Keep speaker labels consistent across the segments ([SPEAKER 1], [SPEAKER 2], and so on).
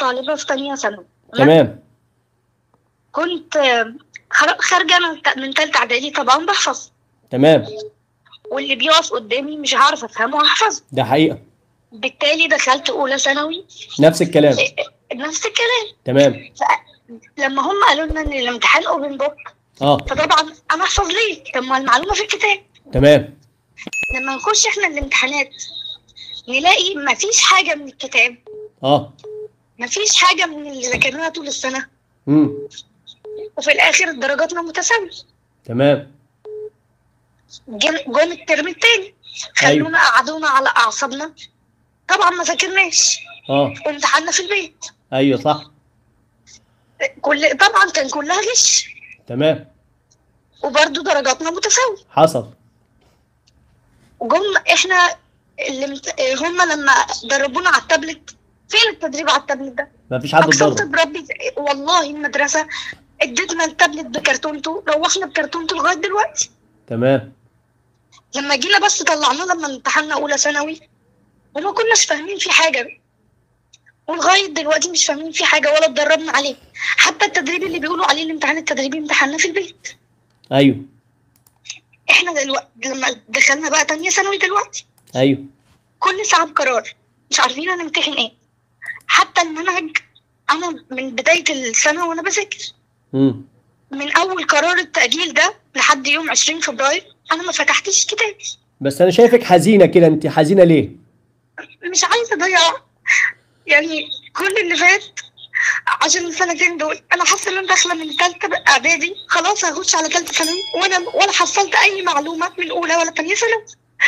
[SPEAKER 1] طالبة في تانية ثانوي
[SPEAKER 2] تمام
[SPEAKER 1] كنت آه، خر- خارجة من ت- من تالتة إعدادي طبعا بحفظ
[SPEAKER 2] تمام
[SPEAKER 1] واللي بيقف قدامي مش هعرف أفهمه وأحفظه
[SPEAKER 2] ده حقيقة
[SPEAKER 1] بالتالي دخلت أولى ثانوي
[SPEAKER 2] نفس الكلام
[SPEAKER 1] نفس الكلام
[SPEAKER 2] تمام
[SPEAKER 1] لما هم قالوا لنا إن الامتحان أوبن بوك
[SPEAKER 2] اه
[SPEAKER 1] فطبعا أنا أحفظ ليه؟ طب ما المعلومة في الكتاب
[SPEAKER 2] تمام
[SPEAKER 1] لما نخش إحنا الامتحانات نلاقي مفيش حاجة من الكتاب
[SPEAKER 2] اه
[SPEAKER 1] مفيش حاجة من اللي ذاكرناها طول السنة
[SPEAKER 2] امم
[SPEAKER 1] وفي الآخر درجاتنا متساوية
[SPEAKER 2] تمام
[SPEAKER 1] جم جم الترم التاني خلونا قعدونا على أعصابنا طبعا ما ذاكرناش
[SPEAKER 2] اه
[SPEAKER 1] وامتحنا في البيت
[SPEAKER 2] ايوه صح
[SPEAKER 1] كل طبعا كان كلها غش
[SPEAKER 2] تمام
[SPEAKER 1] وبرضه درجاتنا متساوية
[SPEAKER 2] حصل
[SPEAKER 1] جم احنا اللي مت... هم لما دربونا على التابلت فين التدريب على التابلت ده؟
[SPEAKER 2] ما فيش حد
[SPEAKER 1] اقسمت
[SPEAKER 2] اتضرب
[SPEAKER 1] بربي والله المدرسة ادتنا التابلت بكرتونته روحنا بكرتونته لغاية دلوقتي
[SPEAKER 2] تمام
[SPEAKER 1] لما جينا بس طلعناه لما امتحنا اولى ثانوي وما كناش فاهمين فيه حاجه ولغايه دلوقتي مش فاهمين فيه حاجه ولا اتدربنا عليه حتى التدريب اللي بيقولوا عليه الامتحان التدريبي امتحنا في البيت
[SPEAKER 2] ايوه
[SPEAKER 1] احنا دلوقتي لما دخلنا بقى تانية ثانوي دلوقتي
[SPEAKER 2] ايوه
[SPEAKER 1] كل ساعه بقرار مش عارفين هنمتحن ايه حتى المنهج انا من بدايه السنه وانا بذاكر
[SPEAKER 2] امم
[SPEAKER 1] من اول قرار التاجيل ده لحد يوم 20 فبراير انا ما فتحتش كتاب
[SPEAKER 2] بس انا شايفك حزينه كده انت حزينه ليه
[SPEAKER 1] مش عايزه اضيع يعني كل اللي فات عشان السنتين دول انا حاسه ان انا داخله من ثالثه اعدادي خلاص هخش على ثالثه ثانوي وانا ولا حصلت اي معلومه من اولى ولا ثانيه ثانوي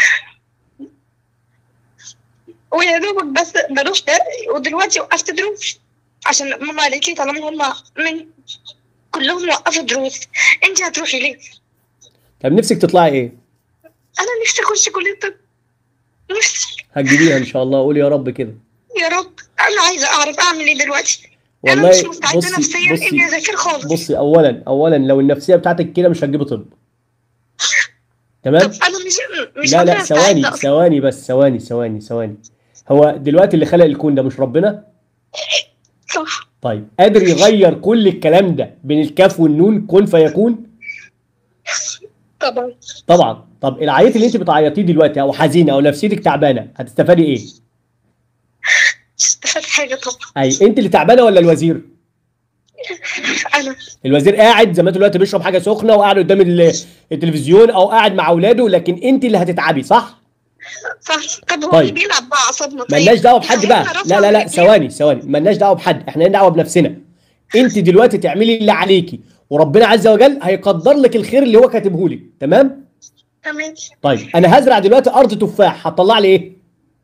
[SPEAKER 1] ويا دوبك بس بروح ده ودلوقتي وقفت دروس عشان ماما قالت لي طالما هم من كلهم وقفوا دروس انت هتروحي ليه؟
[SPEAKER 2] طب نفسك تطلعي ايه
[SPEAKER 1] انا نفسي اخش كليه الطب نفسي
[SPEAKER 2] هتجيبيها ان شاء الله قولي يا رب كده
[SPEAKER 1] يا رب انا عايزه اعرف اعمل ايه دلوقتي انا
[SPEAKER 2] والله
[SPEAKER 1] مش مستعده
[SPEAKER 2] بصي
[SPEAKER 1] نفسيا
[SPEAKER 2] بصي
[SPEAKER 1] اني اذاكر خالص
[SPEAKER 2] بصي اولا اولا لو النفسيه بتاعتك كده مش هتجيبي طب تمام
[SPEAKER 1] طب انا مش مش
[SPEAKER 2] لا لا
[SPEAKER 1] قادرة أستعد
[SPEAKER 2] ثواني
[SPEAKER 1] أصلاً.
[SPEAKER 2] ثواني بس ثواني ثواني ثواني هو دلوقتي اللي خلق الكون ده مش ربنا
[SPEAKER 1] صح
[SPEAKER 2] طيب قادر يغير كل الكلام ده بين الكاف والنون كن فيكون
[SPEAKER 1] طبعا
[SPEAKER 2] طبعا طب العيط اللي انت بتعيطيه دلوقتي او حزينه او نفسيتك تعبانه هتستفادي ايه
[SPEAKER 1] مش استفاد حاجه طبعا
[SPEAKER 2] اي انت اللي تعبانه ولا الوزير
[SPEAKER 1] انا
[SPEAKER 2] الوزير قاعد زي ما انت دلوقتي بيشرب حاجه سخنه وقاعد قدام ال- التلفزيون او قاعد مع اولاده لكن انت اللي هتتعبي صح
[SPEAKER 1] صح طب هو
[SPEAKER 2] طيب.
[SPEAKER 1] اللي بيلعب باعصابنا طيب
[SPEAKER 2] ملناش دعوه بحد بقى
[SPEAKER 1] إحنا
[SPEAKER 2] لا لا لا
[SPEAKER 1] رفعنا
[SPEAKER 2] ثواني ثواني ملناش دعوه بحد احنا لنا دعوه بنفسنا انت دلوقتي تعملي اللي عليكي وربنا عز وجل هيقدر لك الخير اللي هو كاتبه لك تمام
[SPEAKER 1] تمام
[SPEAKER 2] طيب انا هزرع دلوقتي ارض تفاح هتطلع لي ايه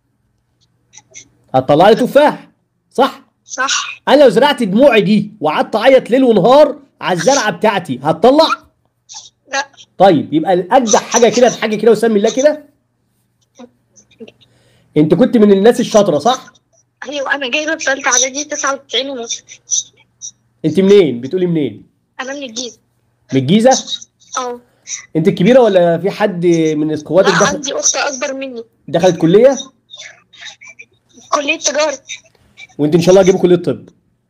[SPEAKER 2] هتطلع لي تفاح صح
[SPEAKER 1] صح
[SPEAKER 2] انا لو زرعت دموعي دي وقعدت اعيط ليل ونهار على الزرعه بتاعتي هتطلع
[SPEAKER 1] لا
[SPEAKER 2] طيب يبقى الاجدع حاجه كده في حاجه كده وسمي الله كده انت كنت من الناس الشاطره صح
[SPEAKER 1] ايوه انا جايبه في ثالثه اعدادي 99 ونص
[SPEAKER 2] انت منين بتقولي منين
[SPEAKER 1] انا من الجيزه
[SPEAKER 2] من الجيزه
[SPEAKER 1] اه
[SPEAKER 2] انت الكبيره ولا في حد من
[SPEAKER 1] لا
[SPEAKER 2] اخواتك دخل
[SPEAKER 1] عندي اخت اكبر مني
[SPEAKER 2] دخلت كليه
[SPEAKER 1] كليه تجاره
[SPEAKER 2] وانت ان شاء الله هتجيبي كليه طب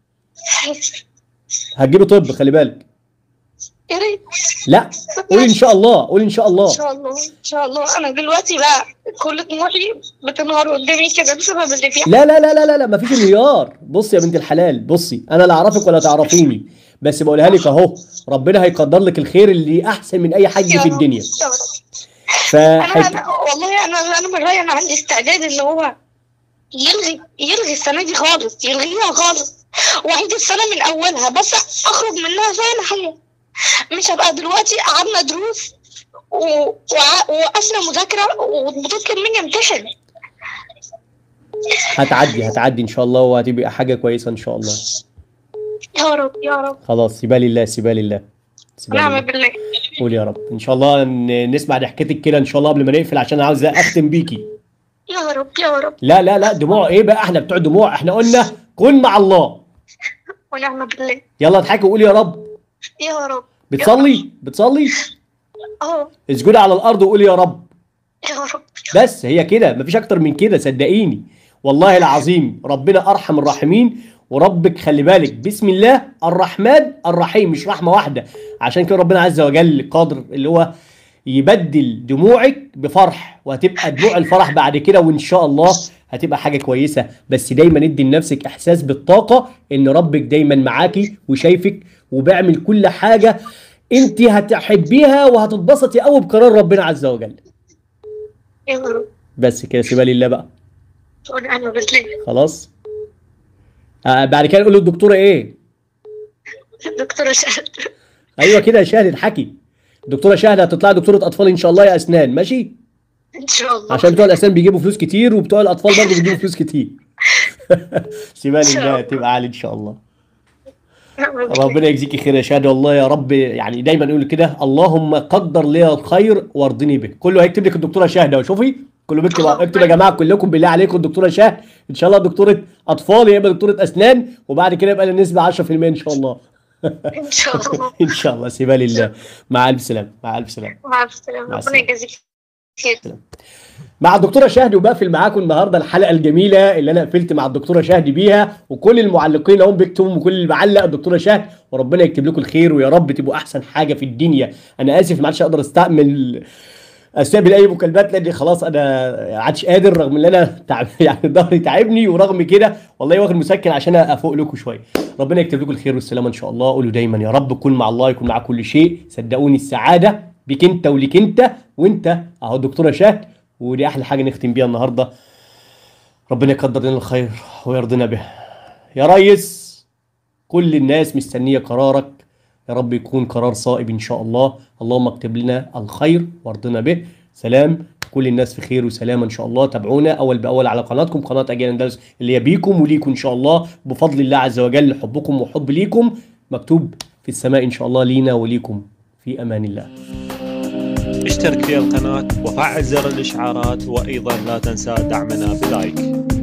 [SPEAKER 2] هتجيبي طب خلي بالك
[SPEAKER 1] يا ريت
[SPEAKER 2] لا قولي ان شاء الله قولي ان شاء
[SPEAKER 1] ان
[SPEAKER 2] الله
[SPEAKER 1] شاء الله ان شاء الله انا دلوقتي بقى كل طموحي بتنهار قدامي كده بسبب اللي فيه
[SPEAKER 2] لا لا لا لا لا, لا مفيش انهيار بصي يا بنت الحلال بصي انا لا اعرفك ولا تعرفيني بس بقولها لك اهو ربنا هيقدر لك الخير اللي احسن من اي حد
[SPEAKER 1] يا
[SPEAKER 2] في
[SPEAKER 1] رب،
[SPEAKER 2] الدنيا
[SPEAKER 1] يا رب.
[SPEAKER 2] ف
[SPEAKER 1] انا انا والله انا انا من رايي انا عندي استعداد ان هو يلغي يلغي السنه دي خالص يلغيها خالص واعيد السنه من اولها بس اخرج منها زي ما هي مش هبقى دلوقتي قعدنا دروس و- وع- وقفنا مذاكره وبتطلب مني امتحن
[SPEAKER 2] هتعدي هتعدي ان شاء الله وهتبقى حاجه كويسه ان شاء الله
[SPEAKER 1] يا رب يا رب
[SPEAKER 2] خلاص سيبها لله سيبها لله سيبها
[SPEAKER 1] نعم
[SPEAKER 2] لله
[SPEAKER 1] بالله
[SPEAKER 2] قول يا رب ان شاء الله ن- نسمع ضحكتك كده ان شاء الله قبل ما نقفل عشان عاوز اختم بيكي
[SPEAKER 1] يا رب يا رب
[SPEAKER 2] لا لا لا دموع ايه بقى احنا بتوع دموع احنا قلنا كن مع الله
[SPEAKER 1] ونعم بالله
[SPEAKER 2] يلا اضحكي وقولي يا رب
[SPEAKER 1] يا رب
[SPEAKER 2] بتصلي بتصلي
[SPEAKER 1] اه
[SPEAKER 2] اسجدي على الارض وقولي يا رب
[SPEAKER 1] يا رب
[SPEAKER 2] بس هي كده مفيش اكتر من كده صدقيني والله العظيم ربنا ارحم الراحمين وربك خلي بالك بسم الله الرحمن الرحيم مش رحمه واحده عشان كده ربنا عز وجل قادر اللي هو يبدل دموعك بفرح وهتبقى دموع الفرح بعد كده وان شاء الله هتبقى حاجه كويسه بس دايما ادي لنفسك احساس بالطاقه ان ربك دايما معاكي وشايفك وبيعمل كل حاجه انت هتحبيها وهتتبسطي قوي بقرار ربنا عز وجل
[SPEAKER 1] يا رب
[SPEAKER 2] بس كده سيبها لله بقى
[SPEAKER 1] ونعم بالله
[SPEAKER 2] خلاص آه بعد كده نقول للدكتوره ايه
[SPEAKER 1] دكتورة شهد
[SPEAKER 2] ايوه كده يا شاهد اضحكي دكتوره شاهد هتطلعي دكتوره اطفال ان شاء الله يا اسنان ماشي
[SPEAKER 1] ان شاء الله
[SPEAKER 2] عشان بتوع الاسنان بيجيبوا فلوس كتير وبتوع الاطفال برضه بيجيبوا فلوس كتير سيبها
[SPEAKER 1] إن شاء
[SPEAKER 2] لله
[SPEAKER 1] الله.
[SPEAKER 2] تبقى عالي ان شاء الله
[SPEAKER 1] ونعم بالله.
[SPEAKER 2] ربنا يجزيكي خير يا شهاده والله يا رب يعني دايما يقول كده اللهم قدر لي الخير وارضني به كله هيكتب لك الدكتوره شاهده وشوفي كله بيكتب اكتب يا جماعه كلكم بالله عليكم الدكتوره شاه ان شاء الله دكتوره اطفال يبقى دكتوره اسنان وبعد كده يبقى النسبه 10% ان شاء الله
[SPEAKER 1] ان شاء الله
[SPEAKER 2] ان شاء الله سيبها لله مع الف سلامه مع الف سلامه
[SPEAKER 1] مع السلامة
[SPEAKER 2] مع
[SPEAKER 1] ربنا
[SPEAKER 2] السلامة.
[SPEAKER 1] يجازيك خير
[SPEAKER 2] مع الدكتوره شهدي وبقفل معاكم النهارده الحلقه الجميله اللي انا قفلت مع الدكتوره شهدي بيها وكل المعلقين اهم بيكتبوا وكل اللي معلق الدكتوره شهد وربنا يكتب لكم الخير ويا رب تبقوا احسن حاجه في الدنيا انا اسف ما عادش اقدر استعمل استقبل اي مكالمات لان خلاص انا ما عادش قادر رغم ان انا تعب يعني ظهري تعبني ورغم كده والله واخد مسكن عشان افوق لكم شويه ربنا يكتب لكم الخير والسلامه ان شاء الله قولوا دايما يا رب كن مع الله يكون مع كل شيء صدقوني السعاده بك انت وليك انت وانت اهو الدكتوره شهد ودي احلى حاجه نختم بيها النهارده ربنا يقدر لنا الخير ويرضينا به يا ريس كل الناس مستنيه قرارك يا رب يكون قرار صائب ان شاء الله اللهم اكتب لنا الخير وارضنا به سلام كل الناس في خير وسلامه ان شاء الله تابعونا اول باول على قناتكم قناه اجيال اندلس اللي هي بيكم وليكم ان شاء الله بفضل الله عز وجل حبكم وحب ليكم مكتوب في السماء ان شاء الله لينا وليكم في امان الله
[SPEAKER 3] اشترك في القناة وفعل زر الإشعارات وأيضا لا تنسى دعمنا بلايك